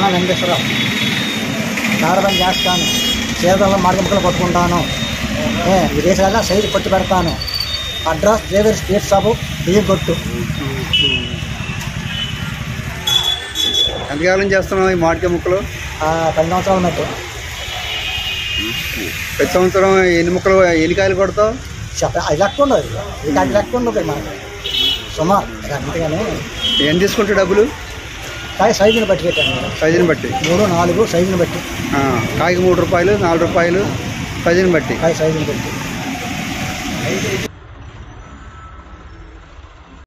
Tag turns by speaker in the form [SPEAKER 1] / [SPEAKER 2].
[SPEAKER 1] కన్నా వెంకటేశ్వరరావు దారపని చేస్తాను చీరదల్లో మార్గ ముక్కలు కొట్టుకుంటాను ఏ విదేశాలలో సైజు కొట్టి పెడతాను అడ్రస్ దేవేరి స్పీడ్ షాపు బియ్యం కొట్టు
[SPEAKER 2] ఎంతకాలం చేస్తున్నావు ఈ మామిడికాయ ముక్కలు
[SPEAKER 1] ఆ, పది సంవత్సరాలు ఉన్నట్టు
[SPEAKER 2] ప్రతి సంవత్సరం ఎన్ని ముక్కలు ఎన్ని కాయలు కొడతావు
[SPEAKER 1] చెప్ప అది లెక్క ఉండదు ఇది అది లెక్క ఉండదు మనకి సుమారు అది అంతేగాని
[SPEAKER 2] ఎంత తీసుకుంటావు డబ్బులు
[SPEAKER 1] కాయ సైజుని బట్టి పెట్టాను నేను.
[SPEAKER 2] సైజుని బట్టి
[SPEAKER 1] మూడు నాలుగు సైజుని బట్టి
[SPEAKER 2] ఆ, కాయకి మూడు రూపాయలు నాలుగు రూపాయలు సైజుని బట్టి
[SPEAKER 1] కాయ సైజుని బట్టి